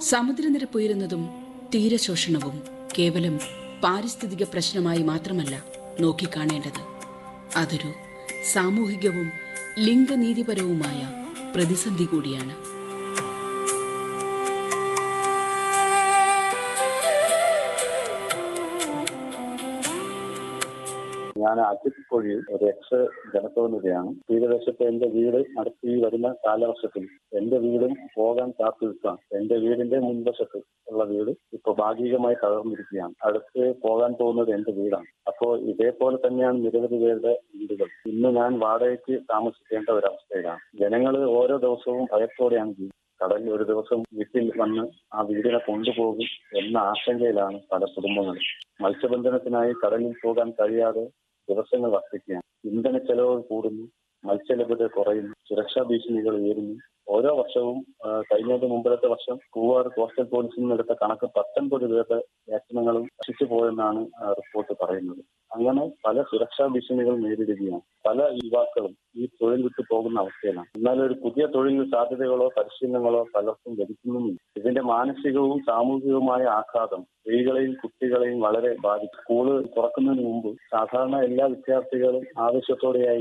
സമുദ്രനിരപ്പ് ഉയരുന്നതും തീരശോഷണവും കേവലം പാരിസ്ഥിതിക പ്രശ്നമായി മാത്രമല്ല നോക്കിക്കാണേണ്ടത് അതൊരു സാമൂഹികവും ലിംഗനീതിപരവുമായ പ്രതിസന്ധി കൂടിയാണ് ഞാൻ അജിത് കൊഴി ഒരു എക്സ് ജനപ്രതിനിധിയാണ് തീരദേശത്തെ എന്റെ വീട് അടുത്ത് ഈ വരുന്ന കാലവർഷത്തിൽ എന്റെ വീടും പോകാൻ കാത്തു നിൽക്കാം എന്റെ വീടിന്റെ മുൻവശത്ത് ഉള്ള വീട് ഇപ്പൊ ഭാഗികമായി തകർന്നിരിക്കുകയാണ് അടുത്ത് പോകാൻ പോകുന്നത് എന്റെ വീടാണ് അപ്പോ ഇതേപോലെ തന്നെയാണ് നിരവധി പേരുടെ വീടുകൾ ഇന്ന് ഞാൻ വാടകയ്ക്ക് താമസിക്കേണ്ട ഒരവസ്ഥയിലാണ് ജനങ്ങൾ ഓരോ ദിവസവും ഭയത്തോടെയാണ് ജീവിക്കുന്നത് കടലിൽ ഒരു ദിവസം വീട്ടിൽ വന്ന് ആ വീടിനെ കൊണ്ടുപോകും എന്ന ആശങ്കയിലാണ് പല കുടുംബങ്ങളും മത്സ്യബന്ധനത്തിനായി കടലിൽ പോകാൻ കഴിയാതെ ദിവസങ്ങൾ വർദ്ധിക്കുകയാണ് ഇന്ധന ചെലവ് കൂടുന്നു മത്സ്യലഭ്യത കുറയുന്നു സുരക്ഷാ ഭീഷണികൾ ഉയരുന്നു ഓരോ വർഷവും ആ, കഴിഞ്ഞതിന് മുമ്പിലത്തെ വർഷം പൂവാർ കോസ്റ്റൽ പോലീസിൽ നിന്നെടുത്ത കണക്ക് പത്തൊൻപത് പേരുടെ ലേഖനങ്ങളും നശിച്ചു പോയെന്നാണ് ആ, റിപ്പോർട്ട് പറയുന്നത് അങ്ങനെ പല സുരക്ഷാ ഭീഷണികൾ നേരിടുകയാണ് പല യുവാക്കളും ഈ തൊഴിൽ വിട്ടു പോകുന്ന അവസ്ഥയിലാണ് എന്നാൽ ഒരു പുതിയ തൊഴിൽ സാധ്യതകളോ പരിശീലനങ്ങളോ പലർക്കും ലഭിക്കുന്നുമില്ല ഇതിന്റെ മാനസികവും സാമൂഹികവുമായ ആഘാതം സ്ത്രീകളെയും കുട്ടികളെയും വളരെ ബാധിക്കും സ്കൂള് തുറക്കുന്നതിന് മുമ്പ് സാധാരണ എല്ലാ വിദ്യാർത്ഥികളും ആവശ്യത്തോടെയായി